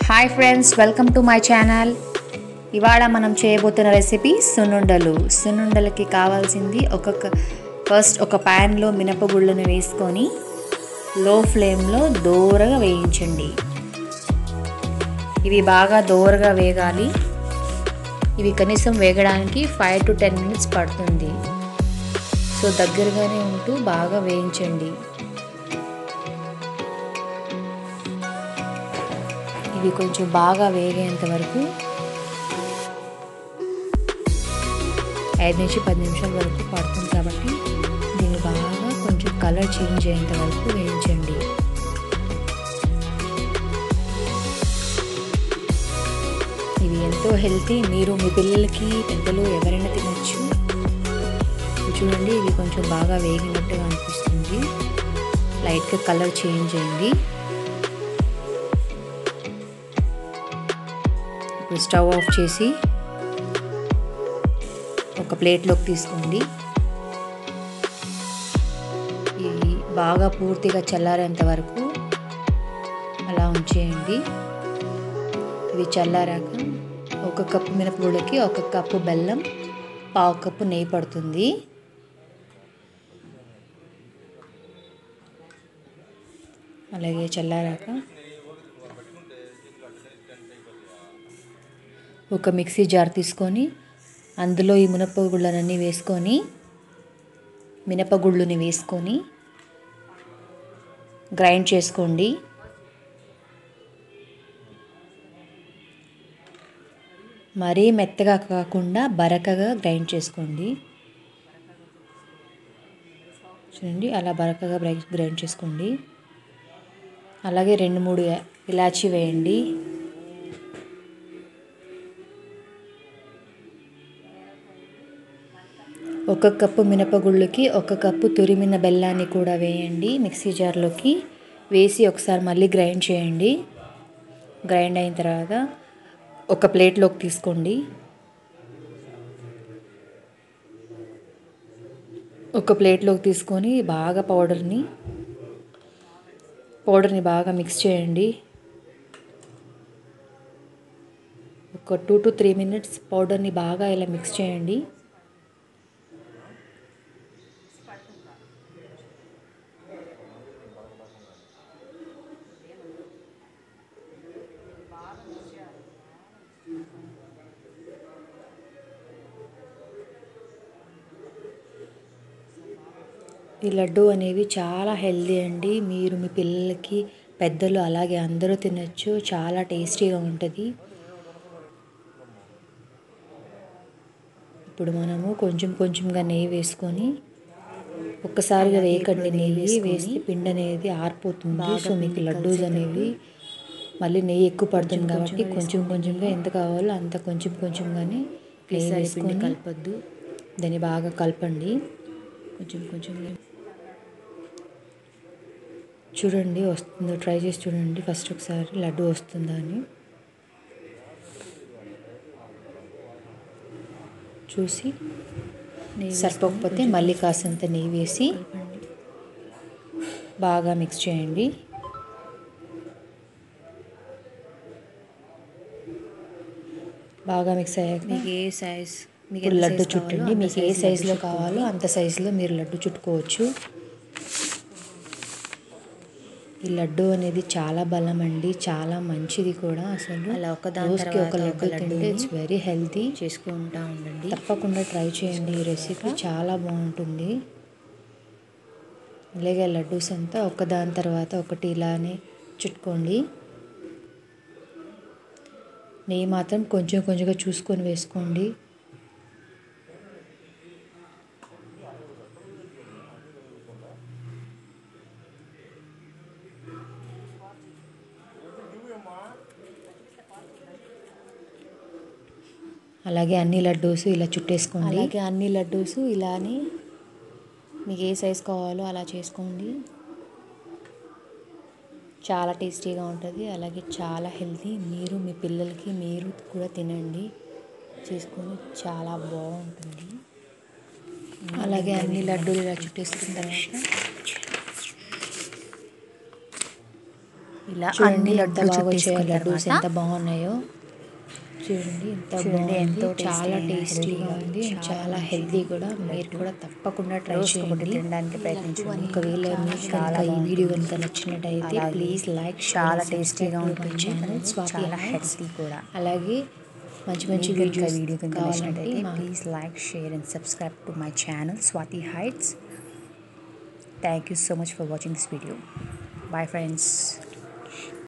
hi friends welcome to my channel ఇవాళ మనం చేయబోతున్న రెసిపీ సున్నుండలు సున్నుండలకి కావాల్సింది ఒక్కొక్క ఫస్ట్ ఒక ప్యాన్లో మినపగుళ్ళను వేసుకొని లో ఫ్లేమ్లో దోరగా వేయించండి ఇవి బాగా దోరగా వేగాలి ఇవి కనీసం వేగడానికి ఫైవ్ టు టెన్ మినిట్స్ పడుతుంది సో దగ్గరగానే ఉంటూ బాగా వేయించండి ఇవి కొంచెం బాగా వేగేంత వరకు ఐదు నుంచి పది నిమిషాల వరకు పడుతుంది కాబట్టి దీన్ని బాగా కొంచెం కలర్ చేంజ్ అయ్యేంత వరకు వేయించండి ఇవి ఎంతో హెల్తీ మీరు మీ పిల్లలకి పెద్దలు ఎవరైనా తినచ్చు చూడండి ఇవి కొంచెం బాగా వేగినట్టుగా అనిపిస్తుంది లైట్గా కలర్ చేంజ్ అయింది ఇప్పుడు స్టవ్ ఆఫ్ చేసి ఒక ప్లేట్లోకి తీసుకోండి ఇది బాగా పూర్తిగా చల్లారేంత వరకు అలా ఉంచేయండి ఇది చల్లారాక ఒక కప్పు మినపగుళ్ళకి ఒక కప్పు బెల్లం పావు కప్పు నెయ్యి పడుతుంది అలాగే చల్లారాక ఒక మిక్సీ జార్ తీసుకొని అందులో ఈ మినపగుళ్ళనన్నీ వేసుకొని మినపగుళ్ళుని వేసుకొని గ్రైండ్ చేసుకోండి మరీ మెత్తగా కాకుండా బరకగా గ్రైండ్ చేసుకోండి చూడండి అలా బరకగా గ్రైండ్ చేసుకోండి అలాగే రెండు మూడు ఇలాచీ వేయండి ఒక కప్పు మినపగుళ్ళకి ఒక కప్పు తురిమిన బెల్లాన్ని కూడా వేయండి మిక్సీ జార్లోకి వేసి ఒకసారి మళ్ళీ గ్రైండ్ చేయండి గ్రైండ్ అయిన తర్వాత ఒక ప్లేట్లోకి తీసుకోండి ఒక ప్లేట్లోకి తీసుకొని బాగా పౌడర్ని పౌడర్ని బాగా మిక్స్ చేయండి ఒక టూ టు త్రీ మినిట్స్ పౌడర్ని బాగా ఇలా మిక్స్ చేయండి ఈ లడ్డు అనేవి చాలా హెల్దీ అండి మీరు మీ పిల్లలకి పెద్దలు అలాగే అందరూ తినచ్చు చాలా టేస్టీగా ఉంటుంది ఇప్పుడు మనము కొంచెం కొంచెంగా నెయ్యి వేసుకొని ఒక్కసారిగా వేయకండి నెయ్యి వేస్తే పిండి అనేది ఆరిపోతుంది సో మీకు లడ్డూస్ అనేవి మళ్ళీ నెయ్యి ఎక్కువ పడుతుంది కాబట్టి కొంచెం కొంచెంగా ఎంత కావాలో అంత కొంచెం కొంచెంగానే నెయ్యి వేసుకొని కలపద్దు దాన్ని బాగా కలపండి కొంచెం కొంచెం చూడండి వస్తుందో ట్రై చేసి చూడండి ఫస్ట్ ఒకసారి లడ్డు వస్తుందా అని చూసి సరిపోకపోతే మళ్ళీ కాసంత నెయ్యి వేసి బాగా మిక్స్ చేయండి బాగా మిక్స్ అయ్యాక మీకు ఏ సైజ్ మీకు ఇప్పుడు లడ్డు చుట్టండి మీకు ఏ సైజులో కావాలో అంత సైజులో మీరు లడ్డు చుట్టుకోవచ్చు ఈ లడ్డు అనేది చాలా బలం అండి చాలా మంచిది కూడా అసలు అలా ఒకదాని రోజుకి ఒక తర్వాత లడ్డు ఒక తింటే లడ్డూని ఇట్స్ వెరీ హెల్తీ చేసుకుంటా ఉండండి తప్పకుండా ట్రై చేయండి ఈ రెసిపీ చాలా బాగుంటుంది ఇలాగే లడ్డూస్ అంతా ఒకదాని తర్వాత ఒకటి ఇలానే చుట్టుకోండి నెయ్యి మాత్రం కొంచెం కొంచెంగా చూసుకొని వేసుకోండి అలాగే అన్ని లడ్డూస్ ఇలా చుట్టేసుకోండి అలాగే అన్ని లడ్డూస్ ఇలానే మీకు ఏ సైజ్ కావాలో అలా చేసుకోండి చాలా టేస్టీగా ఉంటుంది అలాగే చాలా హెల్తీ మీరు మీ పిల్లలకి మీరు కూడా తినండి చేసుకొని చాలా బాగుంటుంది అలాగే అన్ని లడ్డూలు ఇలా చుట్టేసుకున్న తర్వాత ఇలా చూడండి అన్ని ఎంత లడ్డు బాగా వచ్చాయో చుట్టేసుకున్న లడ్డూస్ తర్వాత ఎంత బాగున్నాయో చూడండి ఎంత చూడండి, బాగుంది ఎంతో చాలా tasty అయిన టేస్టీగా healthy ఉంది గా చాలా హెల్తీ కూడా మీరు కూడా తప్పకుండా ట్రై రోజుకొకటి చేయండి తినడానికి ప్రయత్నించండి ఒకవేళ మీకు కనుక ఈ వీడియో కనుక నచ్చినట్టయితే అలాగే ప్లీజ్ లైక్ చాలా టేస్టీగా ఉంటుంది ఛానల్ చాలా హెల్తీ కూడా అలాగే మంచి మంచి మీకు కనుక వీడియోస్ వీడియో కనుక కావాలంటే నచ్చినట్టయితే మా please like share and subscribe to my channel Swathi heights thank you so much for watching this video bye friends